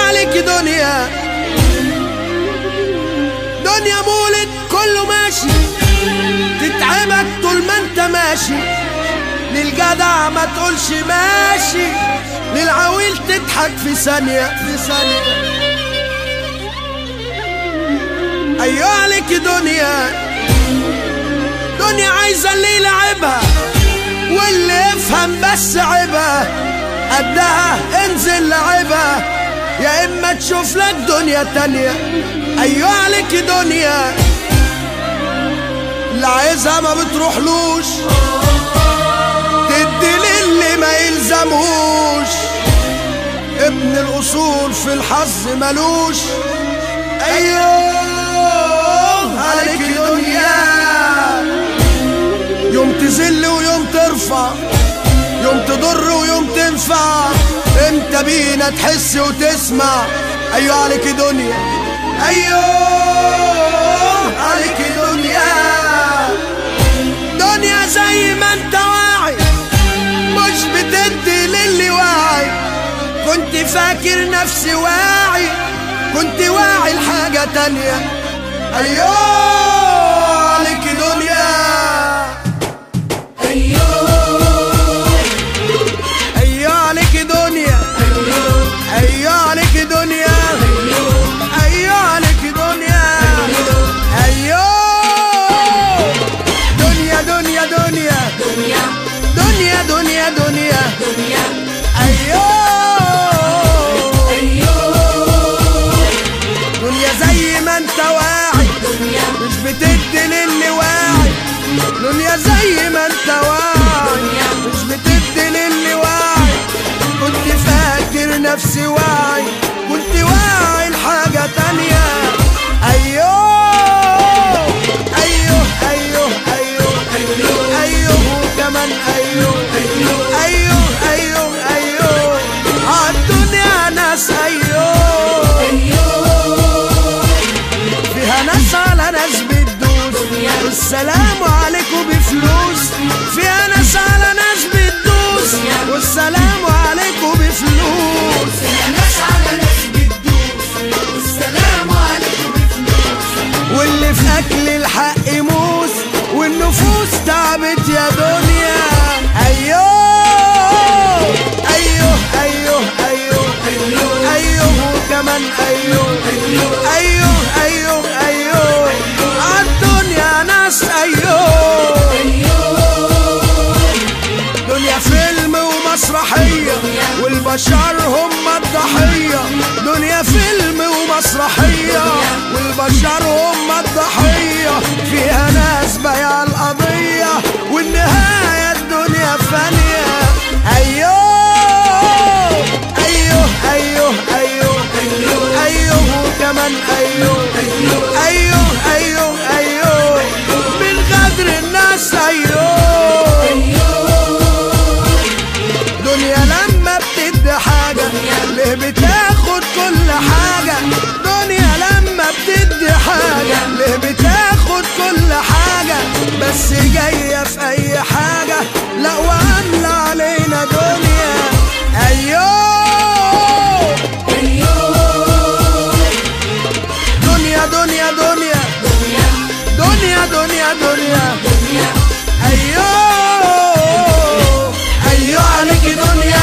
عليك دنيا دنيا مولد كله ماشي تتعبك طول ما انت ماشي للجدع ما تقولش ماشي للعويل تضحك في ثانية في ثانية أيوة عليك دنيا دنيا عايزة اللي يلعبها واللي يفهم بس عيبها قدها انزل لعبها يا اما تشوف لك دنيا تانية ايوه عليك دنيا اللي عايزها ما بتروحلوش تدي للي ما يلزمهوش ابن الاصول في الحظ ملوش ايوه عليك دنيا يوم تزل ويوم ترفع يوم تضر ويوم تنفع امتى بينا تحس وتسمع ايوه عليك دنيا ايوه عليك دنيا دنيا زي ما انت واعي مش بتدي للي واعي كنت فاكر نفسي واعي كنت واعي لحاجة تانية ايوه عليك دنيا ايوه عليك دنيا ايوه عليك دنيا ايوه عليك دنيا ايوه دنيا دنيا دنيا دنيا دنيا دنيا ايوه دنيا زي ما انت واعي مش بتدي للي واعي دنيا زي ما انت واعي مش بتدي للي واعي كنت فاكر نفسي واعي كنت واعي لحاجة تانية ايوه ايوه ايوه ايوه ايوه وكمان ايوه ايوه ايوه ايوه عالدنيا ناس ايوه فيها ناس على ناس بتدوس والسلام عليكم بفلوس فيها ناس على ناس بتدوس والسلام عليكم بفلوس واللي في اكل الحق موس والنفوس تعبت يا دنيا ايوه ايوه ايوه ايوه ايوه وكمان ايوه ايوه ايوه ايوه عالدنيا ناس ايوه دنيا فيلم ومسرحية والبشر هم الضحية دنيا فيلم ومسرحية والبشر هم الضحية فيها ناس بايع القضية والنهاية الدنيا فانية أيوه أيوه أيوه أيوه أيوه وكمان أيوه أيوه أيوه أيوه من غدر الناس أيوه دنيا لما بتدي حاجة ليه بتاخد كل حاجة دنيا لما بتدي حاجة ليه بتاخد كل حاجة بس جاية في أي حاجة لا وعاملة علينا دنيا أيوه دنيا دنيا دنيا دنيا دنيا دنيا أيوه أيوه عليك دنيا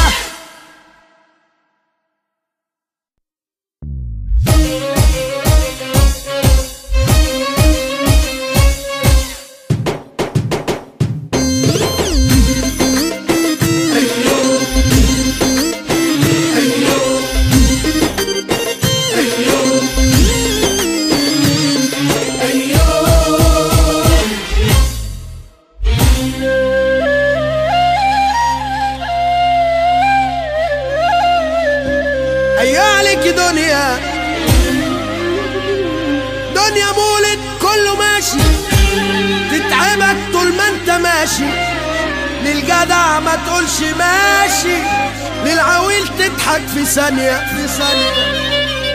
أيوه عليك دنيا دنيا مولد كله ماشي تتعبك طول ما انت ماشي للجدع ما تقولش ماشي للعويل تضحك في ثانية في ثانية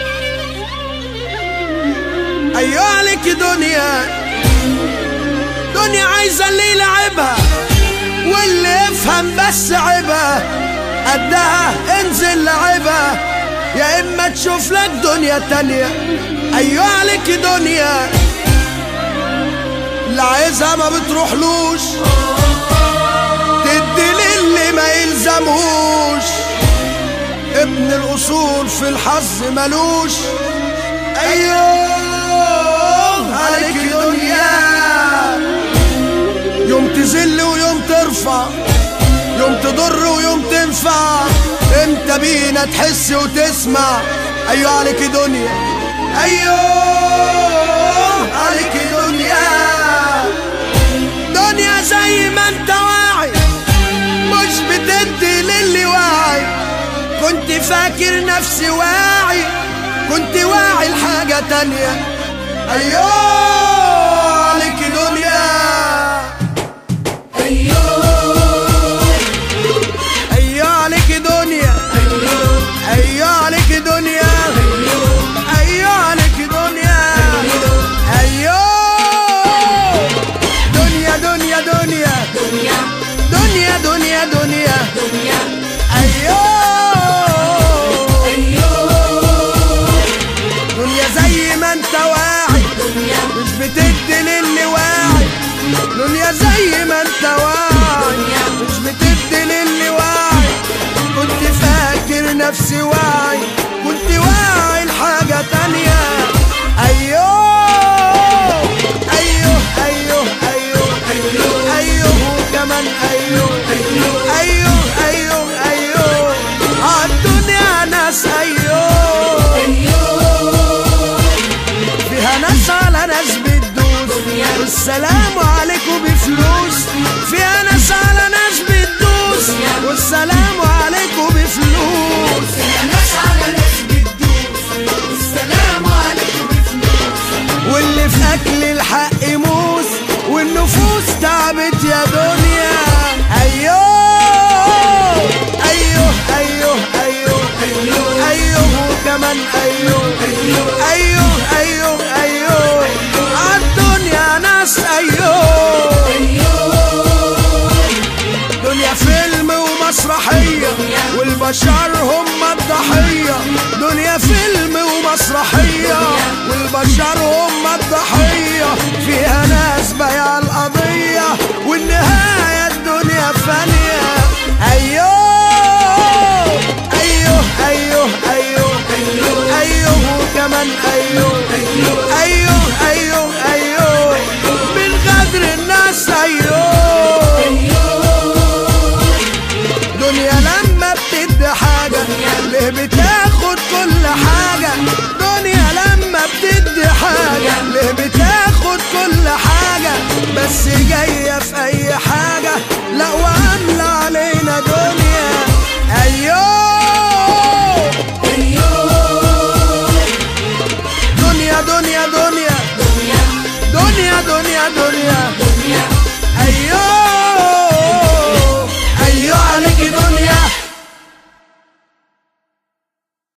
أيوه عليك دنيا دنيا عايزة اللي يلعبها واللي يفهم بس عيبها قدها انزل لعبها يا اما تشوف لك دنيا تانية ايوه عليك دنيا اللي عايزها ما بتروحلوش تدي للي ما يلزموش ابن الاصول في الحظ ملوش ايوه عليك دنيا يوم تذل ويوم ترفع يوم تضر ويوم تنفع انت بينا تحس وتسمع ايوه عليك دنيا ايوه عليك دنيا دنيا زي ما انت واعي مش بتدي للي واعي كنت فاكر نفسي واعي كنت واعي لحاجة تانية ايوه عليك دنيا ايوه عليك دنيا ايوه عليك دنيا ايوه عليك دنيا ايوه دنيا دنيا دنيا دنيا دنيا دنيا ايوه دنيا زي ما انت واعي مش بتدي للي واعي دنيا زي ما انت واعي مش بتدي للي واعي كنت فاكر نفسي واعي كنت واعي لحاجة تانية ايوه ايوه ايوه ايوه ايوه وكمان ايوه ايوه ايوه ايوه عالدنيا ناس ايوه فيها ناس على ناس بتدوس والسلام عليكم بفلوس فيها ناس على ناس بتدوس والسلام عليكم بفلوس واللي في اكل الحق موس والنفوس تعبت يا دنيا ايوه ايوه ايوه ايوه ايوه وكمان ايوه ايوه ايوه ايوه عالدنيا ناس ايوه دنيا فيلم ومسرحية والبشر هم الضحية دنيا فيلم ومسرحية والبشر هم الضحية فيها ناس بيع القضية والنهاية الدنيا فانية أيوه أيوه أيوه أيوه أيوه وكمان أيوه أيوه أيوه أيوه من غدر الناس أيوه دنيا لما بتدي حاجة ليه بتاخد كل حاجة دنيا لما بتدي حاجة ليه بتاخد كل حاجة بس جاي